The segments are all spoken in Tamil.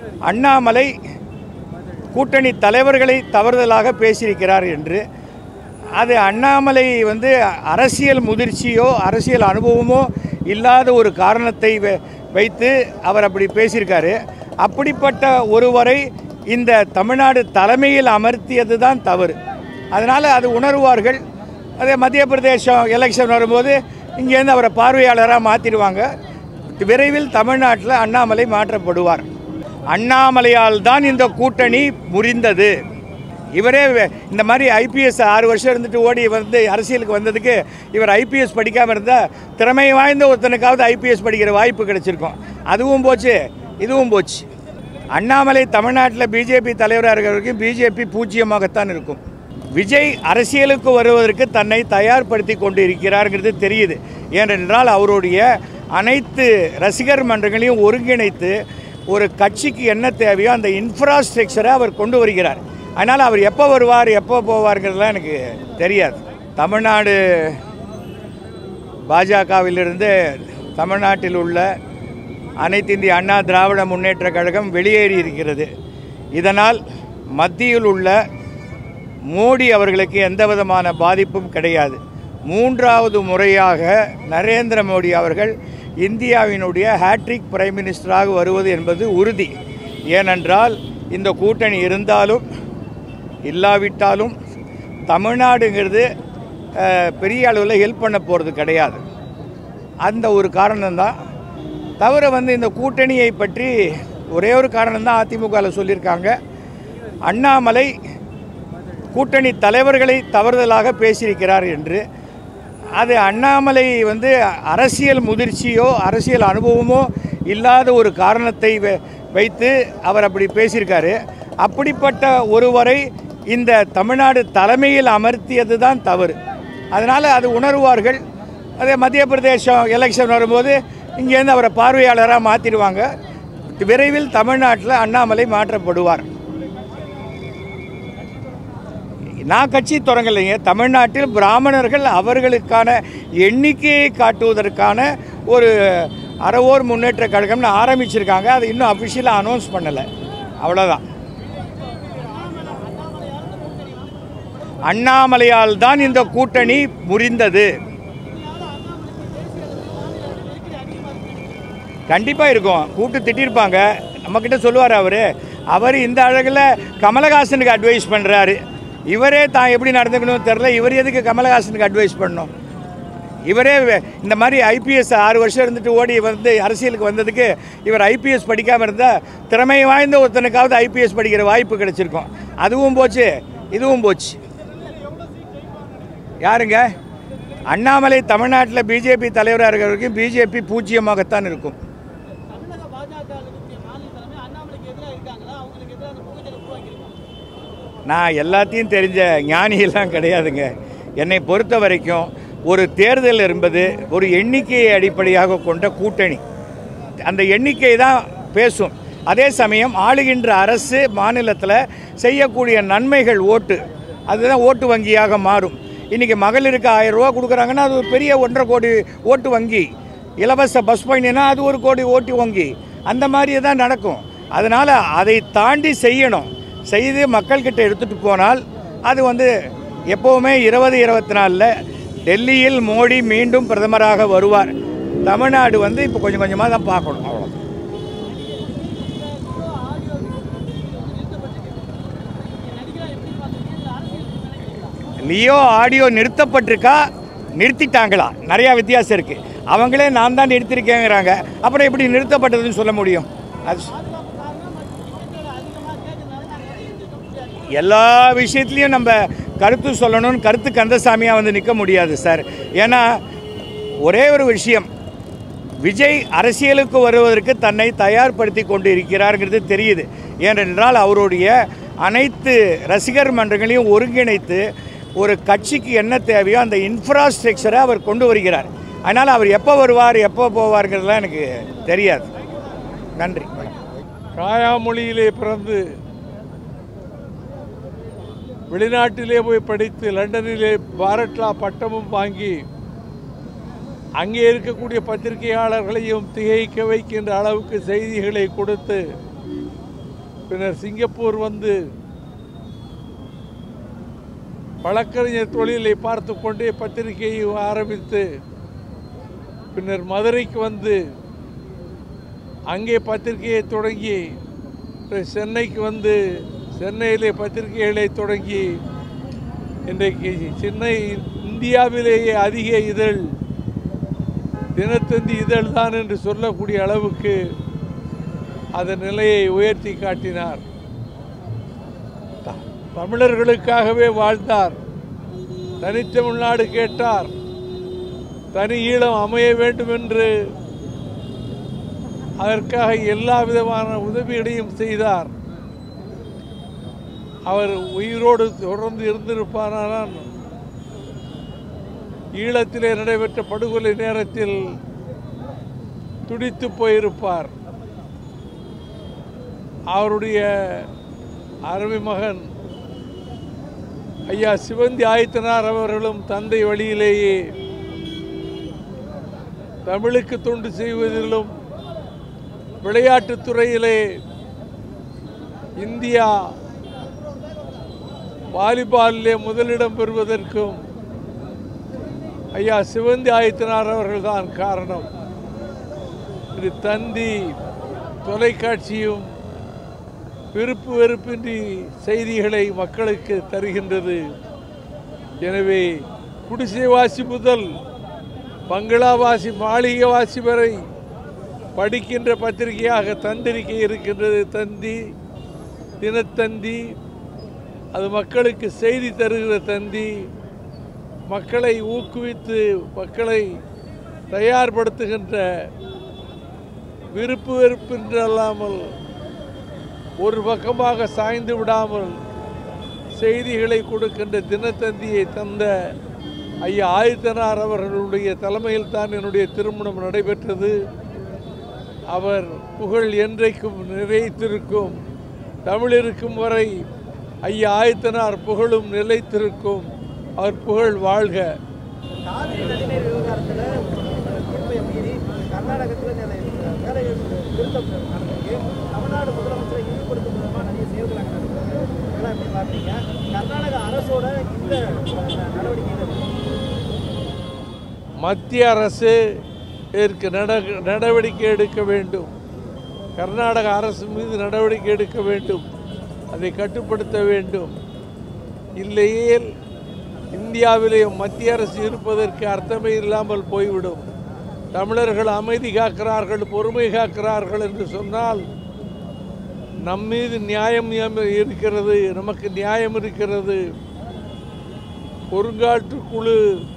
அண்ணாமலை கூட்டணி தலைவர்களை தவறுதலாக பேசியிருக்கிறார் என்று அது அண்ணாமலை வந்து அரசியல் முதிர்ச்சியோ அரசியல் அனுபவமோ இல்லாத ஒரு காரணத்தை வை- வைத்து அவர் அப்படி பேசியிருக்காரு அப்படிப்பட்ட ஒருவரை இந்த தமிழ்நாடு தலைமையில் அமர்த்தியது தான் தவறு அதனால் அது உணர்வார்கள் அதே மத்திய பிரதேசம் எலெக்ஷன் வரும்போது இங்கேருந்து அவரை பார்வையாளராக மாற்றிடுவாங்க விரைவில் தமிழ்நாட்டில் அண்ணாமலை மாற்றப்படுவார் அண்ணாமலையால் தான் இந்த கூட்டணி முறிந்தது இவரே வே- இந்த மாதிரி ஐபிஎஸ் ஆறு வருஷம் இருந்துட்டு ஓடி வந்து அரசியலுக்கு வந்ததுக்கு இவர் ஐபிஎஸ் படிக்காமல் இருந்தால் திறமை வாய்ந்த ஒருத்தனுக்காவது ஐபிஎஸ் படிக்கிற வாய்ப்பு கிடைச்சிருக்கும் அதுவும் போச்சு இதுவும் போச்சு அண்ணாமலை தமிழ்நாட்டில் பிஜேபி தலைவராக இருக்கிற வரைக்கும் பிஜேபி பூஜ்ஜியமாகத்தான் இருக்கும் விஜய் அரசியலுக்கு வருவதற்கு தன்னை தயார்படுத்தி கொண்டு இருக்கிறார்ங்கிறது தெரியுது ஏனென்றால் அவருடைய அனைத்து ரசிகர் மன்றங்களையும் ஒருங்கிணைத்து ஒரு கட்சிக்கு என்ன தேவையோ அந்த இன்ஃப்ராஸ்ட்ரக்சரை அவர் கொண்டு வருகிறார் அதனால் அவர் எப்போ வருவார் எப்போ போவார்ங்கிறதுலாம் எனக்கு தெரியாது தமிழ்நாடு பாஜகவிலிருந்து தமிழ்நாட்டில் உள்ள அனைத்து இந்திய அண்ணா திராவிட முன்னேற்ற கழகம் வெளியேறி இருக்கிறது இதனால் மத்தியில் உள்ள மோடி அவர்களுக்கு எந்த விதமான பாதிப்பும் கிடையாது மூன்றாவது முறையாக நரேந்திர மோடி அவர்கள் இந்தியாவினுடைய ஹேட்ரிக் பிரைம் மினிஸ்டராக வருவது என்பது உறுதி ஏனென்றால் இந்த கூட்டணி இருந்தாலும் இல்லாவிட்டாலும் தமிழ்நாடுங்கிறது அஹ், பெரிய அளவில் ஹெல்ப் பண்ண போகிறது கிடையாது அந்த ஒரு காரணம்தான் தவிர வந்து இந்த கூட்டணியை பற்றி ஒரே ஒரு காரணம்தான் அதிமுகவில் சொல்லியிருக்காங்க அண்ணாமலை கூட்டணி தலைவர்களை தவறுதலாக பேசியிருக்கிறார் என்று அது அண்ணாமலை வந்து அரசியல் முதிர்ச்சியோ அரசியல் அனுபவமோ இல்லாத ஒரு காரணத்தை வை- வைத்து அவர் அப்படி பேசியிருக்காரு அப்படிப்பட்ட ஒருவரை இந்த தமிழ்நாடு தலைமையில் அமர்த்தியது தான் தவறு அதனால் அது உணர்வார்கள் அதே மத்திய பிரதேசம் எலெக்ஷன் வரும்போது இங்கேருந்து அவரை பார்வையாளராக மாற்றிடுவாங்க விரைவில் தமிழ்நாட்டில் அண்ணாமலை மாற்றப்படுவார் நான் கட்சி தொடங்கலைங்க தமிழ்நாட்டில் பிராமணர்கள் அவர்களுக்கான எண்ணிக்கையை காட்டுவதற்கான ஒரு அறவோர் முன்னேற்ற கழகம்னு ஆரம்பிச்சிருக்காங்க அது இன்னும் அஃபிஷியலாக அனௌன்ஸ் பண்ணலை அவ்வளோதான் அண்ணாமலையால் தான் இந்த கூட்டணி முறிந்தது கண்டிப்பாக இருக்கும் கூப்பிட்டு திட்டிருப்பாங்க நம்மக்கிட்ட சொல்லுவார் அவர் அவர் இந்த அழகில் கமலஹாசனுக்கு அட்வைஸ் பண்ணுறாரு இவரே தான் எப்படி நடந்துக்கணும்னு தெரில இவர் எதுக்கு கமலஹாசனுக்கு அட்வைஸ் பண்ணணும் இவரே வே- இந்த மாதிரி ஐபிஎஸ் ஆறு வருஷம் இருந்துட்டு ஓடி வந்து அரசியலுக்கு வந்ததுக்கு இவர் ஐபிஎஸ் படிக்காமல் இருந்தால் திறமை வாய்ந்த ஒருத்தனுக்காவது ஐபிஎஸ் படிக்கிற வாய்ப்பு கிடைச்சிருக்கும் அதுவும் போச்சு இதுவும் போச்சு யாருங்க அண்ணாமலை தமிழ்நாட்டில் பிஜேபி தலைவராக இருக்கிற வரைக்கும் பிஜேபி பூஜ்ஜியமாகத்தான் இருக்கும் தமிழக பாஜக இருக்கக்கூடிய மாநில தலைமை அண்ணாமலைக்கு எதிராக இருக்காங்களா அவங்களுக்கு எதிராக அந்த புகைச்சலை உருவாக்கியிருக்காங்க நான் எல்லாத்தையும் தெரிஞ்ச ஞானியெல்லாம் கிடையாதுங்க என்னை பொறுத்த வரைக்கும் ஒரு தேர்தல் என்பது ஒரு எண்ணிக்கையை அடிப்படையாக கொண்ட கூட்டணி அந்த எண்ணிக்கை தான் பேசும் அதே சமயம் ஆளுகின்ற அரசு மாநிலத்தில் செய்யக்கூடிய நன்மைகள் ஓட்டு அதுதான் ஓட்டு வங்கியாக மாறும் இன்றைக்கி மகளிருக்கு ஆயிரம் ரூபா கொடுக்குறாங்கன்னா அது ஒரு பெரிய ஒன்றரை கோடி ஓட்டு வங்கி இலவச பஸ் பயணினா அது ஒரு கோடி ஓட்டு வங்கி அந்த மாதிரியே தான் நடக்கும் அதனால் அதை தாண்டி செய்யணும் செய்து மக்கள்கிட்ட எடுத்துகிட்டு போனால் அது வந்து எப்போவுமே இருபது இருபத்தி நாலில் டெல்லியில் மோடி மீண்டும் பிரதமராக வருவார் தமிழ்நாடு வந்து இப்போ கொஞ்சம் கொஞ்சமாக தான் பார்க்கணும் அவ்வளோ லியோ ஆடியோ நிறுத்தப்பட்டிருக்கா நிறுத்திட்டாங்களா நிறையா வித்தியாசம் இருக்குது அவங்களே நான் தான் நிறுத்திருக்கேங்கிறாங்க அப்புறம் எப்படி நிறுத்தப்பட்டதுன்னு சொல்ல முடியும் அது எல்லா விஷயத்துலையும் நம்ம கருத்து சொல்லணும்னு கருத்து கந்தசாமியாக வந்து நிற்க முடியாது சார் ஏன்னா ஒரே ஒரு விஷயம் விஜய் அரசியலுக்கு வருவதற்கு தன்னை தயார்படுத்தி கொண்டு இருக்கிறார்ங்கிறது தெரியுது ஏனென்றால் அவருடைய அனைத்து ரசிகர் மன்றங்களையும் ஒருங்கிணைத்து ஒரு கட்சிக்கு என்ன தேவையோ அந்த இன்ஃப்ராஸ்ட்ரக்சரை அவர் கொண்டு வருகிறார் அதனால் அவர் எப்போ வருவார் எப்போ போவார்ங்கிறதுலாம் எனக்கு தெரியாது நன்றி காயாமொழியிலே பிறந்து வெளிநாட்டிலே போய் படித்து லண்டனிலே பாரட்லா பட்டமும் வாங்கி அங்கே இருக்கக்கூடிய பத்திரிகையாளர்களையும் திகைக்க வைக்கின்ற அளவுக்கு செய்திகளை கொடுத்து பின்னர் சிங்கப்பூர் வந்து வழக்கறிஞர் தொழிலை பார்த்து கொண்டே பத்திரிகையை ஆரம்பித்து பின்னர் மதுரைக்கு வந்து அங்கே பத்திரிகையை தொடங்கி பிறகு சென்னைக்கு வந்து சென்னையிலே பத்திரிகைகளை தொடங்கி இன்றைக்கு சென்னை இந்தியாவிலேயே அதிக இதழ் தினத்தந்தி இதழ் தான் என்று சொல்லக்கூடிய அளவுக்கு அதன் நிலையை உயர்த்தி காட்டினார் த- தமிழர்களுக்காகவே வாழ்ந்தார் தனித்தமிழ்நாடு கேட்டார் தனி ஈழம் அமைய வேண்டும் என்று அதற்காக எல்லா விதமான உதவிகளையும் செய்தார் அவர் உயிரோடு தொடர்ந்து இருந்திருப்பாரானால் ஈழத்திலே நடைபெற்ற படுகொலை நேரத்தில் துடித்து போயிருப்பார் அவருடைய அருமை மகன் ஐயா சிவந்தி ஆயத்தனார் அவர்களும் தந்தை வழியிலேயே தமிழுக்கு தொண்டு செய்வதிலும் விளையாட்டுத் துறையிலே இந்தியா வாலிபாலிலே முதலிடம் பெறுவதற்கும் ஐயா சிவந்தி ஆயத்தனார் அவர்கள்தான் காரணம் இது தந்தி தொலைக்காட்சியும் விருப்பு வெறுப்பின்றி செய்திகளை மக்களுக்கு தருகின்றது எனவே குடிசைவாசி முதல் பங்களாவாசி மாளிகைவாசி வரை படிக்கின்ற பத்திரிகையாக தந்திரிக்கை இருக்கின்றது தந்தி தினத்தந்தி அது மக்களுக்கு செய்தி தருகிற தந்தி மக்களை ஊக்குவித்து மக்களை தயார்படுத்துகின்ற விருப்பு வெறுப்பின்றி அல்லாமல் ஒரு பக்கமாக சாய்ந்து விடாமல் செய்திகளை கொடுக்கின்ற தினத்தந்தியை தந்த ஐயா ஆதித்தனார் அவர்களுடைய தலைமையில் தான் என்னுடைய திருமணம் நடைபெற்றது அவர் புகழ் என்றைக்கும் நிறைத்திருக்கும் தமிழ் இருக்கும் வரை ஐயா ஆயத்தனார் புகழும் நிலைத்திருக்கும் அவர் புகழ் வாழ்க காவிரி நதிநீர் விவகாரத்துல தீர்ப்பை மீறி கர்நாடகத்தில் வேலை திருத்தம் நடந்திருக்கு தமிழ்நாடு முதலமைச்சரை ஈடுபடுத்தும் விதமாக நிறைய செயல்கள் அங்கே நடந்திருக்கு இதெல்லாம் எப்படி பார்த்தீங்க கர்நாடக அரசோட இந்த அஹ், நடவடிக்கைகள் மத்திய அரசு இதற்கு நட- நடவடிக்கை எடுக்க வேண்டும் கர்நாடக அரசு மீது நடவடிக்கை எடுக்க வேண்டும் அதை கட்டுப்படுத்த வேண்டும் இல்லையேல் இந்தியாவிலே மத்திய அரசு இருப்பதற்கு அர்த்தமே இல்லாமல் போய்விடும் தமிழர்கள் அமைதி காக்கிறார்கள் பொறுமை காக்கிறார்கள் என்று சொன்னால் நம் மீது நியாயம் இருக்கிறது நமக்கு நியாயம் இருக்கிறது ஒருங்காற்று குழு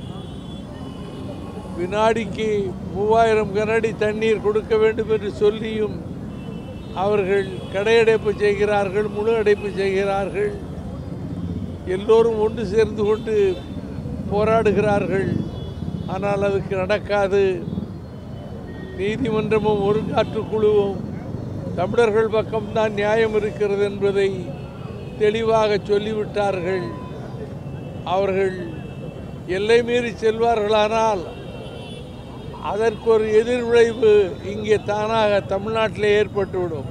வினாடிக்கு மூவாயிரம் கனஅடி தண்ணீர் கொடுக்க வேண்டும் என்று சொல்லியும் அவர்கள் கடையடைப்பு செய்கிறார்கள் முழு அடைப்பு செய்கிறார்கள் எல்லோரும் ஒன்று சேர்ந்து கொண்டு போராடுகிறார்கள் ஆனால் அதுக்கு நடக்காது நீதிமன்றமும் ஒருங்காற்று குழுவும் தமிழர்கள் பக்கம்தான் நியாயம் இருக்கிறது என்பதை தெளிவாக சொல்லிவிட்டார்கள் அவர்கள் எல்லை மீறி செல்வார்களானால் அதற்கு ஒரு எதிர்விளைவு இங்கே தானாக தமிழ்நாட்டிலே ஏற்பட்டுவிடும்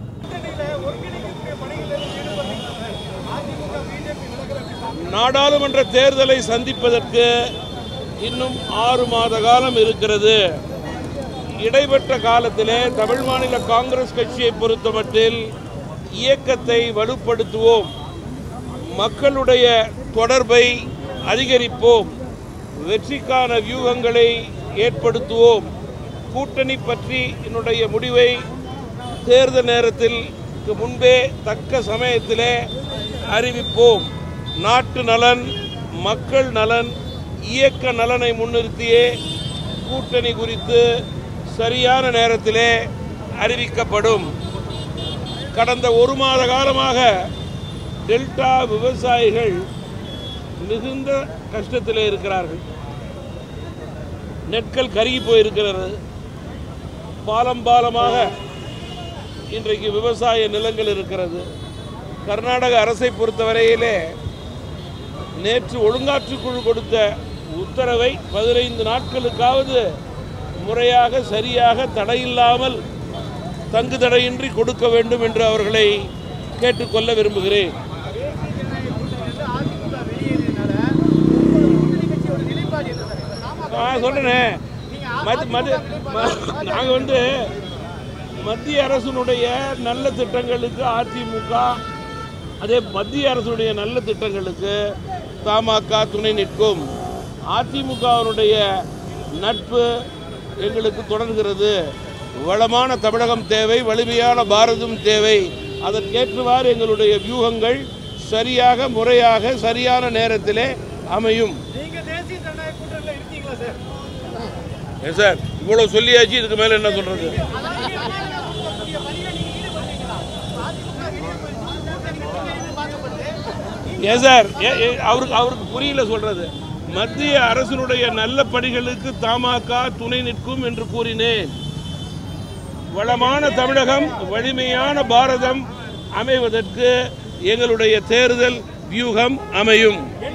நாடாளுமன்ற தேர்தலை சந்திப்பதற்கு இன்னும் ஆறு மாத காலம் இருக்கிறது இடைப்பட்ட காலத்திலே தமிழ் மாநில காங்கிரஸ் கட்சியை பொறுத்தமட்டில் இயக்கத்தை வலுப்படுத்துவோம் மக்களுடைய தொடர்பை அதிகரிப்போம் வெற்றிக்கான வியூகங்களை ஏற்படுத்துவோம் கூட்டணி பற்றி என்னுடைய முடிவை தேர்தல் நேரத்தில் முன்பே தக்க சமயத்திலே அறிவிப்போம் நாட்டு நலன் மக்கள் நலன் இயக்க நலனை முன்னிறுத்தியே கூட்டணி குறித்து சரியான நேரத்திலே அறிவிக்கப்படும் கடந்த ஒரு மாத காலமாக டெல்டா விவசாயிகள் மிகுந்த கஷ்டத்திலே இருக்கிறார்கள் நெற்கள் கருகி போயிருக்கிறது பாலம் பாலமாக இன்றைக்கு விவசாய நிலங்கள் இருக்கிறது கர்நாடக அரசை பொறுத்தவரையிலே நேற்று ஒழுங்காற்றுக்குழு கொடுத்த உத்தரவை பதினைந்து நாட்களுக்காவது முறையாக சரியாக தடையில்லாமல் தங்கு தடையின்றி கொடுக்க வேண்டும் என்று அவர்களை கேட்டுக்கொள்ள விரும்புகிறேன் அதிமுக வெளியேறினால கூட்டணி கட்சியோட நிலைப்பாடு என்ன சார் இப்ப நாம நான் சொல்றேனே மத் மது நாங்கள் வந்து மத்திய அரசினுடைய நல்ல திட்டங்களுக்கு அதிமுக அதே மத்திய அரசுடைய நல்ல திட்டங்களுக்கு தமாக துணை நிற்கும் அதிமுகவினுடைய நட்பு எங்களுக்கு தொடர்கிறது வளமான தமிழகம் தேவை வலிமையான பாரதம் தேவை அதற்கேற்றவாறு எங்களுடைய வியூகங்கள் சரியாக முறையாக சரியான நேரத்திலே அமையும் நீங்க தேசிய ஜனநாயக கூட்டணியில இருக்கீங்களா சார் ஏன் சார் இவ்வளோ சொல்லியாச்சு இதுக்கு மேலே என்ன சொல்கிறது ஏன் சார் ஏ- ஏ- அவருக்கு அவருக்கு புரியல சொல்றது மத்திய அரசினுடைய நல்ல பணிகளுக்கு தமாக துணை நிற்கும் என்று கூறினேன் வளமான தமிழகம் வலிமையான பாரதம் அமைவதற்கு எங்களுடைய தேர்தல் வியூகம் அமையும்